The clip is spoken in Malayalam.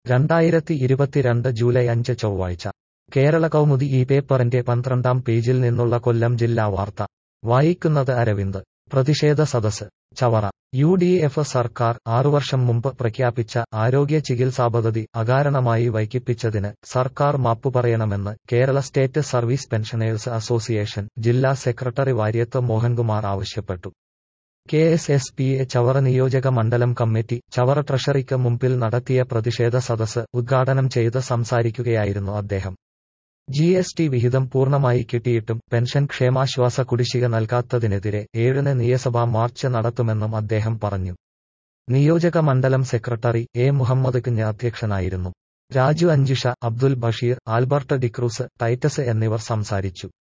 രണ്ടായിരത്തി ഇരുപത്തിരണ്ട് ജൂലൈ അഞ്ച് ചൊവ്വാഴ്ച കേരള കൗമുദി ഈ പേപ്പറിന്റെ പന്ത്രണ്ടാം പേജിൽ നിന്നുള്ള കൊല്ലം ജില്ലാ വാർത്ത വായിക്കുന്നത് അരവിന്ദ് പ്രതിഷേധ സദസ് ചവറ യു ഡി എഫ് സർക്കാർ ആറുവർഷം മുമ്പ് പ്രഖ്യാപിച്ച ആരോഗ്യ ചികിത്സാ പദ്ധതി അകാരണമായി വൈകിപ്പിച്ചതിന് സർക്കാർ മാപ്പു പറയണമെന്ന് Kerala state service pensioners association ജില്ലാ സെക്രട്ടറി വാര്യത്ത് മോഹൻകുമാർ ആവശ്യപ്പെട്ടു K S S P A Chavara നിയോജക മണ്ഡലം കമ്മിറ്റി ചവറ ട്രഷറിക്ക് മുമ്പിൽ നടത്തിയ പ്രതിഷേധ സദസ് ഉദ്ഘാടനം ചെയ്ത് സംസാരിക്കുകയായിരുന്നു അദ്ദേഹം ജി എസ് ടി വിഹിതം പൂർണ്ണമായി കിട്ടിയിട്ടും പെൻഷൻ ക്ഷേമാശ്വാസ കുടിശ്ശിക നൽകാത്തതിനെതിരെ ഏഴിന് നിയമസഭാ മാർച്ച് നടത്തുമെന്നും അദ്ദേഹം പറഞ്ഞു നിയോജക മണ്ഡലം സെക്രട്ടറി എ മുഹമ്മദ് കുഞ്ഞ് അധ്യക്ഷനായിരുന്നു രാജു അഞ്ജുഷ അബ്ദുൽ ബഷീർ ആൽബർട്ട് ഡിക്രൂസ് ടൈറ്റസ് എന്നിവർ സംസാരിച്ചു